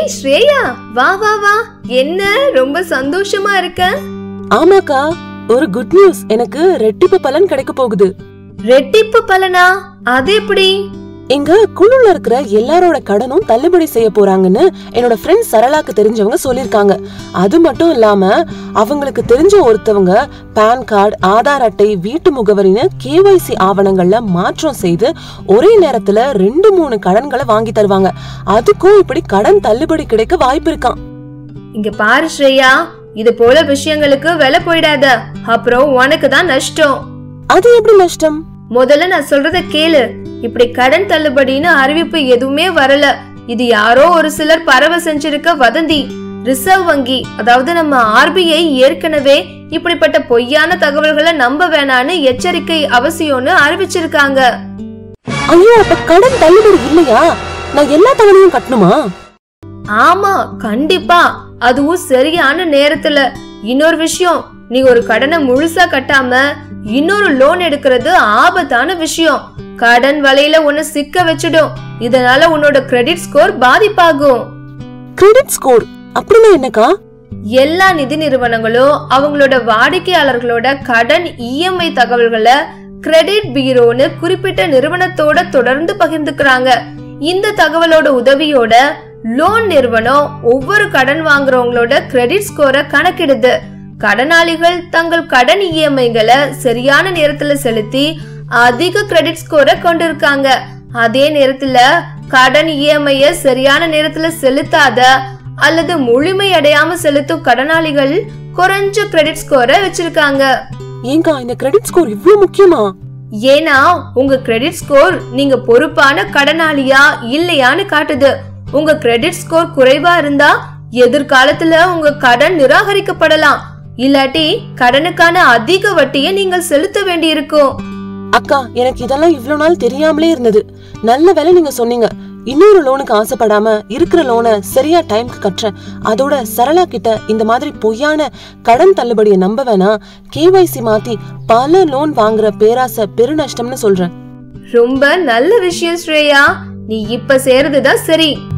ஏய் ஸ்ரேயா வா வா வா என்ன ரொம்ப சந்தோஷமா இருக்க ஆமாக்கா ஒரு குட் நியூஸ் எனக்கு ரெட்டிப்பு பலன் கிடைக்க போகுது ரெட்டிப்பு பலனா அது எப்படி எங்க குழுல இருக்கிற எல்லாரோட கடனும் தள்ளுபடி செய்ய போறாங்கன்னு என்னோட ஃப்ரெண்ட் சரளாக்கு தெரிஞ்சவங்க சொல்லிருக்காங்க அது மட்டும் இல்லாம அவங்களுக்கு தெரிஞ்ச ஒருத்தவங்க பான் கார்டு ஆதார் அட்டை வீட்டு முகவரின்னு கேவைசி ஆவணங்கள்ல மாற்றம் செய்து ஒரே நேரத்துல ரெண்டு மூணு கடன்களை வாங்கி தருவாங்க அதுக்கும் இப்படி கடன் தள்ளுபடி கிடைக்க வாய்ப்பு இருக்கான் இங்க பாரு ஸ்ரேயா இது போல விஷயங்களுக்கு விலை போயிடாத அப்புறம் உனக்கு தான் நஷ்டம் அது எப்படி நஷ்டம் முதல்ல நான் சொல்றத கேளு இப்படி கடன் தள்ளுபடின்னு அறிவிப்பு எதுவுமே வரல இது யாரோ ஒரு சிலர் பரவ செஞ்சிருக்க வதந்தி ரிசர்வ் வங்கி அதாவது நம்ம ஆர்பிஐ ஏற்கனவே இப்படிப்பட்ட பொய்யான தகவல்களை நம்ப வேணான்னு எச்சரிக்கை அவசியம்னு அறிவிச்சிருக்காங்க ஐயோ அப்ப கடன் தள்ளுபடி இல்லையா நான் எல்லா தவணையும் கட்டணுமா ஆமா கண்டிப்பா அதுவும் சரியான நேரத்துல இன்னொரு விஷயம் நீ ஒரு கடனை முழுசா கட்டாம இன்னொரு லோன் எடுக்கிறது ஆபத்தான விஷயம் கடன் வலையில உன்னை சிக்க வச்சிடும் இதனால உன்னோட கிரெடிட் ஸ்கோர் பாதிப்பாகும் கிரெடிட் ஸ்கோர் அப்படின்னா என்னக்கா எல்லா நிதி நிறுவனங்களும் அவங்களோட வாடிக்கையாளர்களோட கடன் இஎம்ஐ தகவல்களை கிரெடிட் பீரோன்னு குறிப்பிட்ட நிறுவனத்தோட தொடர்ந்து பகிர்ந்துக்கிறாங்க இந்த தகவலோட உதவியோட லோன் நிறுவனம் ஒவ்வொரு கடன் வாங்குறவங்களோட கிரெடிட் ஸ்கோரை கணக்கிடுது கடனாளிகள் தங்கள் கடன் இஎம்ஐகளை சரியான நேரத்துல செலுத்தி அதிக கிரெடிட் ஸ்கோரை கொண்டிருக்காங்க அதே நேரத்துல கடன் இஎம்ஐய சரியான நேரத்துல செலுத்தாத அல்லது முழுமை அடையாம செலுத்தும் கடனாளிகள் குறைஞ்ச கிரெடிட் ஸ்கோரை வச்சிருக்காங்க ஏங்கா இந்த கிரெடிட் ஸ்கோர் இவ்ளோ முக்கியமா ஏன்னா உங்க கிரெடிட் ஸ்கோர் நீங்க பொறுப்பான கடனாளியா இல்லையான்னு காட்டுது உங்க கிரெடிட் ஸ்கோர் குறைவா இருந்தா எதிர்காலத்துல உங்க கடன் நிராகரிக்கப்படலாம் இல்லாட்டி கடனுக்கான அதிக வட்டியை நீங்கள் செலுத்த வேண்டியிருக்கும் அக்கா எனக்கு இதெல்லாம் இவ்ளோ நாள் தெரியாமலே இருந்தது நல்ல வேலை நீங்க சொன்னீங்க இன்னொரு லோனுக்கு ஆசைப்படாம இருக்கிற லோனை சரியா டைம்க்கு கட்டுறேன் அதோட சரளா கிட்ட இந்த மாதிரி பொய்யான கடன் தள்ளுபடியை நம்ப வேணாம் கேவைசி மாத்தி பல லோன் வாங்குற பேராசை பெருநஷ்டம்னு சொல்றேன் ரொம்ப நல்ல விஷயம் ஸ்ரேயா நீ இப்ப செய்யறதுதான் சரி